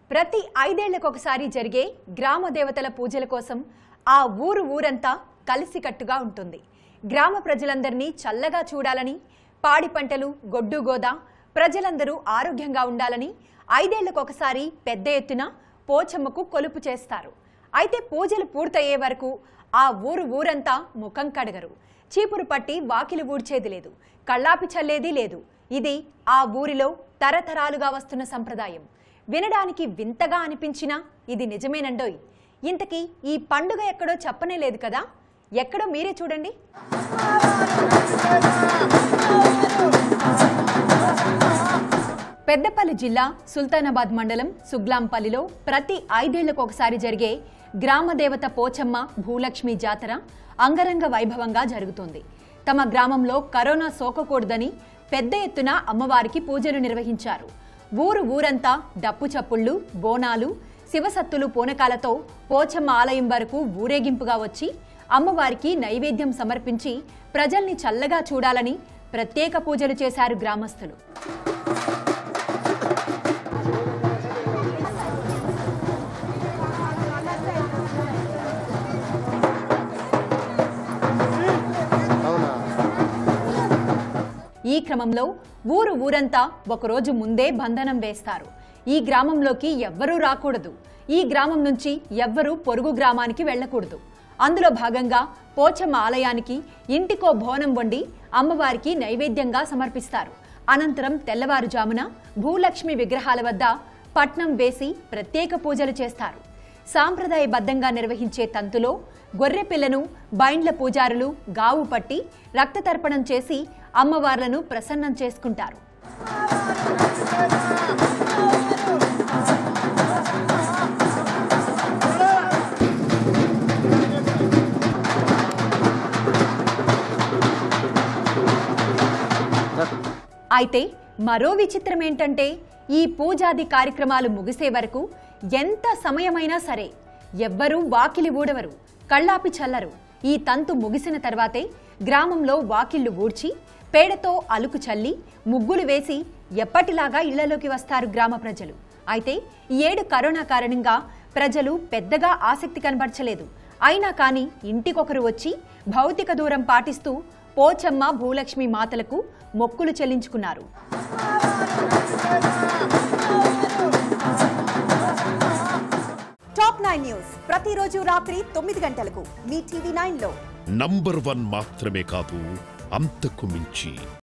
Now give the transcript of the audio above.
ప్రతి ఐదేళ్లకొకసారి జరిగే గ్రామ దేవతల పూజల కోసం ఆ ఊరు ఊరంతా కలిసికట్టుగా ఉంటుంది గ్రామ ప్రజలందరినీ చల్లగా చూడాలని పాడి పంటలు గొడ్డు గోద ప్రజలందరూ ఆరోగ్యంగా ఉండాలని ఐదేళ్లకొకసారి పెద్ద ఎత్తున పోచమ్మకు కొలుపు చేస్తారు అయితే పూజలు పూర్తయ్యే వరకు ఆ ఊరు ఊరంతా ముఖం కడగరు చీపురు పట్టి వాకిలి ఊడ్చేది లేదు కళ్ళాపి చల్లేది లేదు ఇది ఆ ఊరిలో తరతరాలుగా వస్తున్న సంప్రదాయం వినడానికి వింతగా అనిపించినా ఇది నిజమేనండోయ్ ఇంతకీ ఈ పండుగ ఎక్కడో చెప్పనే లేదు కదా ఎక్కడో మీరే చూడండి పెద్దపల్లి జిల్లా సుల్తానాబాద్ మండలం సుగ్లాంపల్లిలో ప్రతి ఐదేళ్లకు ఒకసారి జరిగే గ్రామ దేవత పోచమ్మ భూలక్ష్మి జాతర అంగరంగ వైభవంగా జరుగుతోంది తమ గ్రామంలో కరోనా సోకకూడదని పెద్ద ఎత్తున అమ్మవారికి పూజలు నిర్వహించారు ఊరు ఊరంతా డప్పు చప్పుళ్ళు బోనాలు శివసత్తులు పూనకాలతో పోచమ్మ ఆలయం వరకు ఊరేగింపుగా వచ్చి అమ్మవారికి నైవేద్యం సమర్పించి ప్రజల్ని చల్లగా చూడాలని ప్రత్యేక పూజలు చేశారు గ్రామస్తులు అవునా ఈ క్రమంలో ఊరు ఊరంతా ఒకరోజు ముందే బంధనం వేస్తారు ఈ గ్రామంలోకి ఎవ్వరూ రాకూడదు ఈ గ్రామం నుంచి ఎవ్వరూ పొరుగు గ్రామానికి వెళ్ళకూడదు అందులో భాగంగా పోచమ్మ ఆలయానికి ఇంటికో బోనం వండి అమ్మవారికి నైవేద్యంగా సమర్పిస్తారు అనంతరం తెల్లవారుజామున భూలక్ష్మి విగ్రహాల వద్ద పట్నం వేసి ప్రత్యేక పూజలు చేస్తారు సాంప్రదాయబద్ధంగా నిర్వహించే తంతులో గొర్రెపిల్లను బైండ్ల పూజారులు గావు పట్టి రక్త తర్పణం చేసి అమ్మవార్లను ప్రసన్నం చేసుకుంటారు అయితే మరో విచిత్రం ఏంటంటే ఈ పూజాది కార్యక్రమాలు ముగిసే వరకు ఎంత సమయమైనా సరే ఎవ్వరూ వాకిలి ఊడవరు కళ్ళాపి చల్లరు ఈ తంతు ముగిసిన తర్వాతే గ్రామంలో వాకిళ్లు ఊడ్చి పేడతో అలుకు చల్లి ముగ్గులు వేసి ఎప్పటిలాగా ఇళ్లలోకి వస్తారు గ్రామ ప్రజలు అయితే ఈ ఏడు కరోనా కారణంగా ప్రజలు పెద్దగా ఆసక్తి కనబరచలేదు అయినా కానీ ఇంటికొకరు వచ్చి భౌతిక దూరం పాటిస్తూ పోచమ్మ భూలక్ష్మి మాతలకు మొక్కులు చెల్లించుకున్నారు టాప్ నైన్ న్యూస్ ప్రతిరోజు రాత్రి తొమ్మిది గంటలకు మీ టీవీ నైన్ లో నంబర్ వన్ మాత్రమే కాదు అంతకు మించి